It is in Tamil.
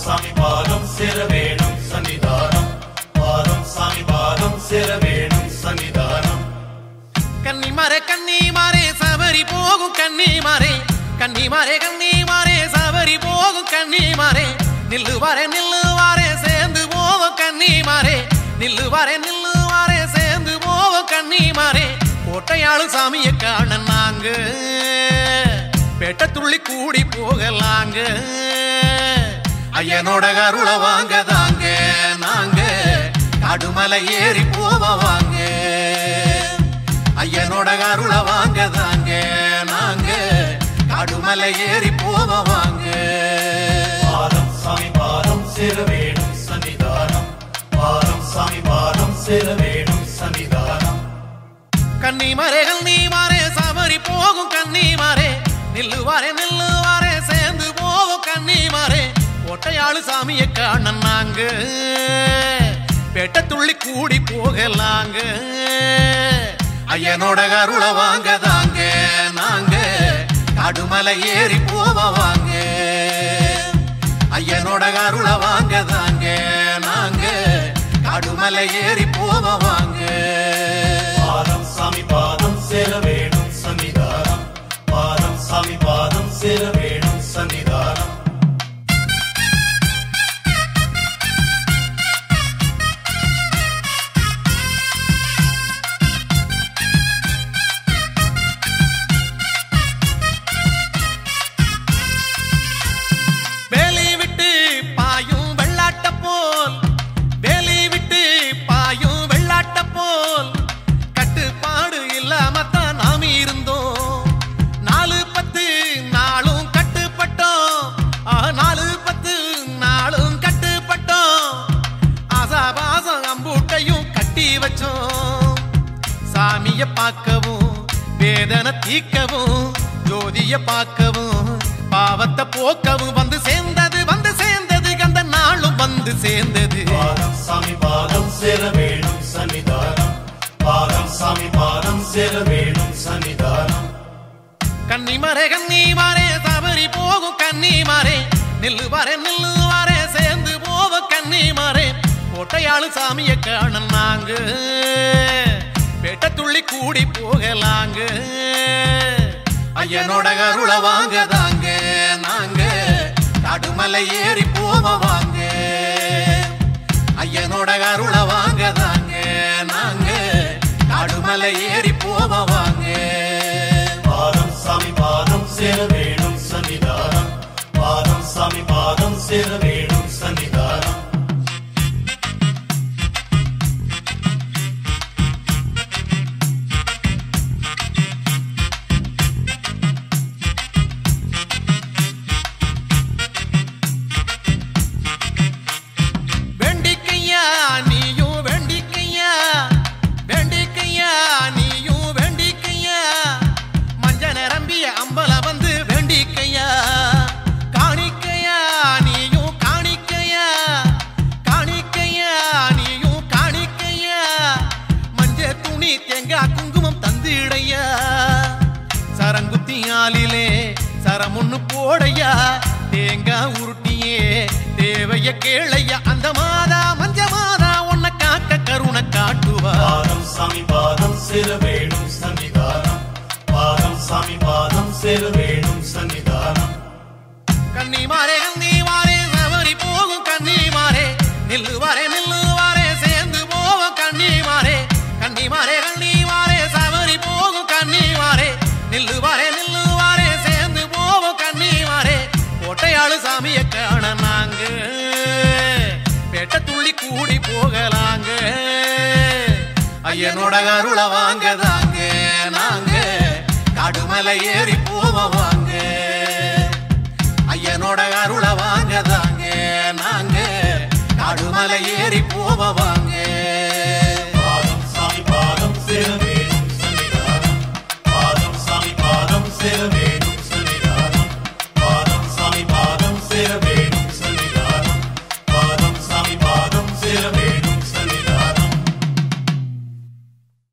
சாமி பாதம் சேர வேணும் சன்னிதானம் பாதம் சாமி பாதம் சேர வேணும் சன்னிதானம் கன்னிமாரே கன்னிமாரே சபரி போகும் கன்னிமாரே கன்னிமாரே கன்னிமாரே சபரி போகும் கன்னிமாரே நில்லுவாரே நில்லுவாரே சேர்ந்து போவோம் கன்னிமாரே நில்லுவாரே நில்லுவாரே சேர்ந்து போவோம் கன்னிமாரே கோட்டையாளு சாமியை காண நாங்க பெட்ட துள்ளி கூடி போகலாங்க ஐயனோட கருள வாங்க தாங்க நாங்க காடுமலை ஏறி போவ வாங்க ஐயனோட கருள வாங்க தாங்க நாங்க காடுமலை ஏறி போவ வாங்க பாதம் சாமி பாதம் சேர வேணும் சன்னிதானம் பாதம் சாமி பாதம் சேர வேணும் சன்னிதானம் கன்னிமாரே கன்னிமாரே சபரி போகும் கன்னிமாரே நில்லுவாரே நில்லுவாரே சேர்ந்து போவோம் கன்னிமாரே கோட்டையாளு சாமியை காண நாங்க பெட்ட துள்ளி கூடி போகலாங்க ஐயனோட கருள வாங்க தாங்க நாங்க காடுமலை ஏறி போவ வாங்க ஐயனோட கருள வாங்க தாங்க நாங்க காடுமலை ஏறி போவ வாங்க பாதம் சாமி பாதம் சேர வேணும் சன்னிதானம் பாதம் சாமி பாதம் சேர வேணும் சன்னிதானம் வேலி விட்டு பாயும் வெள்ளாட்ட போல் வேலி விட்டு பாயும் வெள்ளாட்ட போல் கட்டுப்பாடு இல்லாமத்தான் நாம் இருந்தோம் நாலு பத்து நாளும் கட்டுப்பட்டோம் ஆ, நாலு பத்து நாளும் கட்டுப்பட்டோம் ஆசாபாசம் அம்பூட்டையும் கட்டி வச்சோம் சாமிய பார்க்கவும் வேதனை தீக்கவும் ஜோதிய பார்க்கவும் பாவத்தை போக்கவும் வந்து சேர்ந்தது வந்து சேர்ந்தது அந்த நாளும் வந்து சேர்ந்தது பாதம் சாமி பாதம் சேர வேணும் சன்னிதானம் பாதம் சாமி பாதம் சேர வேணும் சன்னிதானம் கன்னிமாரே கன்னிமாரே சபரி போகும் கன்னிமாரே நில்லுவாரே நில்லுவாரே சேர்ந்து போவோம் கன்னிமாரே கோட்டையாளு சாமியை காண நாங்க பெட்ட துள்ளி கூடி போகலாங்க ஐயனோட கருள வாங்க தாங்க நாங்க காடுமலை ஏறி போவ வாங்க ஐயனோட கருள வாங்க தாங்க நாங்க காடுமலை ஏறி போவ வாங்க பாதம் சாமி பாதம் சேர வேணும் சன்னிதானம் பாதம் சாமி பாதம் சேர வேணும் சன்னிதானம் வேண்டிக்கையா நீயும் வேண்டிக்கையா வேண்டிக்கையா நீயும் வேண்டிக்கையா மஞ்ச நிரம்பிய அம்பல வந்து வேண்டிக்கையா காணிக்கையா நீயும் காணிக்கையா காணிக்கையா நீயும் காணிக்கையா மஞ்ச துணி தேங்காய் குங்குமம் தந்திடையா சரங்குத்தியாலிலே சரமுன்னு போடையா தேங்காய் உருட்டியே தேவைய கேளையா அந்த மாதா மஞ்ச மாதா உன்னை காக்க கருணை காட்டுவா பாதம் சாமி பாதம் சேர வேணும் சன்னிதானம் பாதம் சாமி பாதம் சேர வேணும் சன்னிதானம் கன்னிமாரே கன்னிமாரே சபரி போகும் கன்னிமாரே நில்லுவாரே நில்லுவாரே சேர்ந்து போவோம் கன்னிமாரே கன்னிமாரே கன்னிமாரே சபரி போகும் கன்னிமாரே நில்லுவாரே நில்லுவாரே சேர்ந்து போவோம் கன்னிமாரே கோட்டையாளு சாமியை காண நாங்க பெட்ட துள்ளி கூடி போகலாங்க ஐயனோட கருள வாங்க தாங்க நாங்க காடுமலை ஏறி போவ வாங்க ஐயனோட அருள வாங்க தாங்க நாங்க காடுமலை ஏறி போவ வாங்க